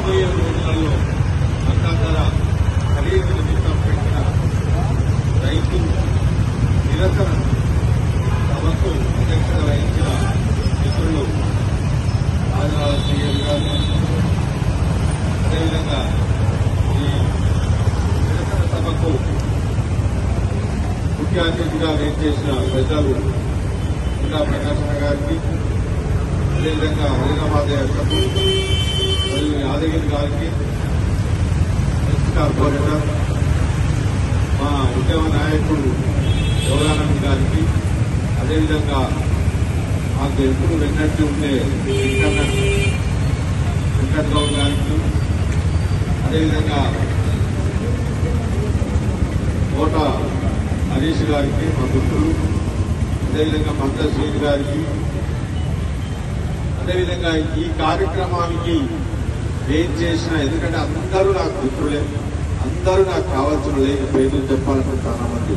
రాబోయే రోజులలో మద్దతు ధర ఖరీదు నిమిత్తం పెట్టిన రైతు నిరసన సభకు అధ్యక్షత వహించిన మిత్రులు ఆదిలాబాద్ సీఎం గారు అదేవిధంగా ఈ నిరసన సభకు ముఖ్య అతిథిగా వేచేసిన పెద్దలు ఇంకా ప్రకాశన గారికి అదేవిధంగా హైదరాబాద్ యాత్రకు మరియు యాదగిరి గారికి ఎక్స్ కార్పొరేటర్ మా ఉద్యమ నాయకుడు యోగానంద్ గారికి అదేవిధంగా మాకు ఎప్పుడు వెన్నట్టు ఉండే వెంకన్న వెంకట్ గౌడ్ గారికి అదేవిధంగా కోట హరీష్ గారికి మా మిత్రులు అదేవిధంగా మంద శ్రీని గారికి అదేవిధంగా ఈ కార్యక్రమానికి ఏం చేసినా ఎందుకంటే అందరూ నాకు మిత్రులే అందరూ నాకు కావాల్సిన లేని పేర్లు చెప్పాలనుకుంటాను మంది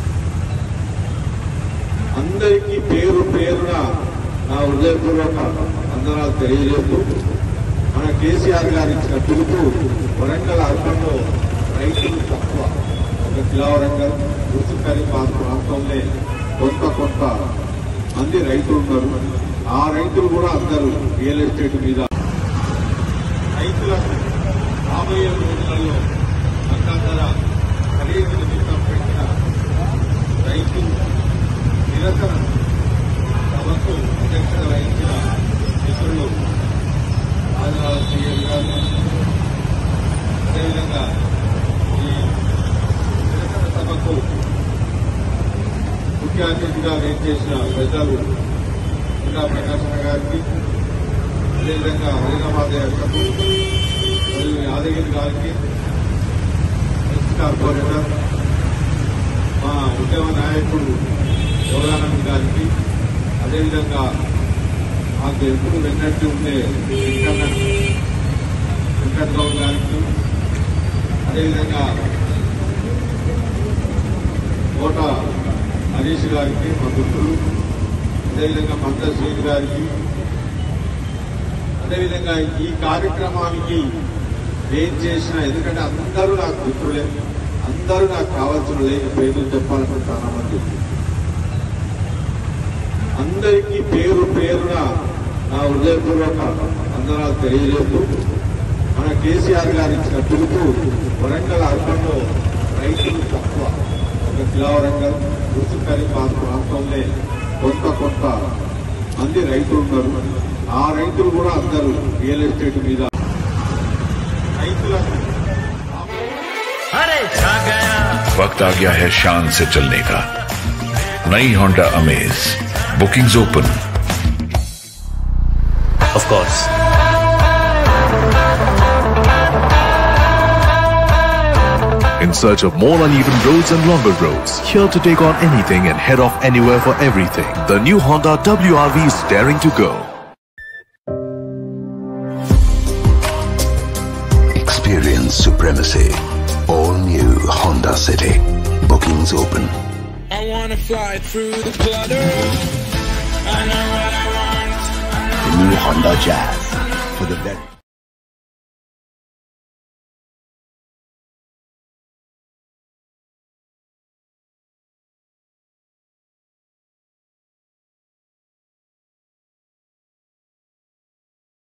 అందరికీ పేరు పేరున నా హృదయపూర్వక అందరాలు తెలియజేస్తూ మన కేసీఆర్ గారు ఇచ్చిన పిలుపు వరంగల్ అర్బన్లో రైతులు తక్కువ ఒక కిలావరంగల్ ఉసుకరి ప్రాంతంలో కొంత కొంత మంది రైతులు ఉన్నారు ఆ రైతులు కూడా అందరూ రియల్ ఎస్టేట్ మీద రైతులకు రాబోయే రోజులలో మద్దతు ధర ఖరీదు నిమిత్తం పెట్టిన రైతు నిరసన సభకు అధ్యక్షత వహించిన మిత్రులు ఆదిలాబాద్ సీఎం గారు అదేవిధంగా ఈ నిరసన సభకు ముఖ్య అతిథిగా వేచేసిన పెద్దలు ఇంకా ప్రకాశన గారికి అదేవిధంగా హైదరాబాద్ యాత్రకు మరియు యాదగిరి గారికి ఎక్స్ కార్పొరేటర్ మా ఉద్యమ నాయకుడు యోగానంద్ గారికి అదేవిధంగా మాకు ఎప్పుడు వెన్నట్టు ఉండే వెంకన్న వెంకట్ గౌడ్ గారికి అదేవిధంగా కోట హరీష్ గారికి మా మిత్రులు అదేవిధంగా మంద శ్రీని గారికి అదేవిధంగా ఈ కార్యక్రమానికి ఏం చేసినా ఎందుకంటే అందరూ నాకు మిత్రులే అందరూ నాకు కావాల్సిన లేని పేర్లు చెప్పాలనుకుంటాను మంది అందరికీ పేరు పేరున నా హృదయపూర్వక అందరాలు తెలియజేస్తూ మన కేసీఆర్ గారు ఇచ్చిన పిలుపు వరంగల్ అర్బన్లో రైతులు తక్కువ ఒక కిలావరంగల్ ఉసుకరి ప్రాంతంలో కొంత కొంత మంది రైతులు ఉన్నారు ఆ రైతులు కూడా అందరూ రియల్ ఎస్టేట్ మీద రైతులకు अरे छा गया वक्त आ गया है शान से चलने का नई Honda Amaze bookings open of course In search of more uneven roads and longer roads, here to take on anything and head off anywhere for everything. The new Honda WRV is daring to go. Experience supremacy. All new Honda City. Bookings open. I wanna fly through the clutter. I know what I want. The new Honda Jazz. For the very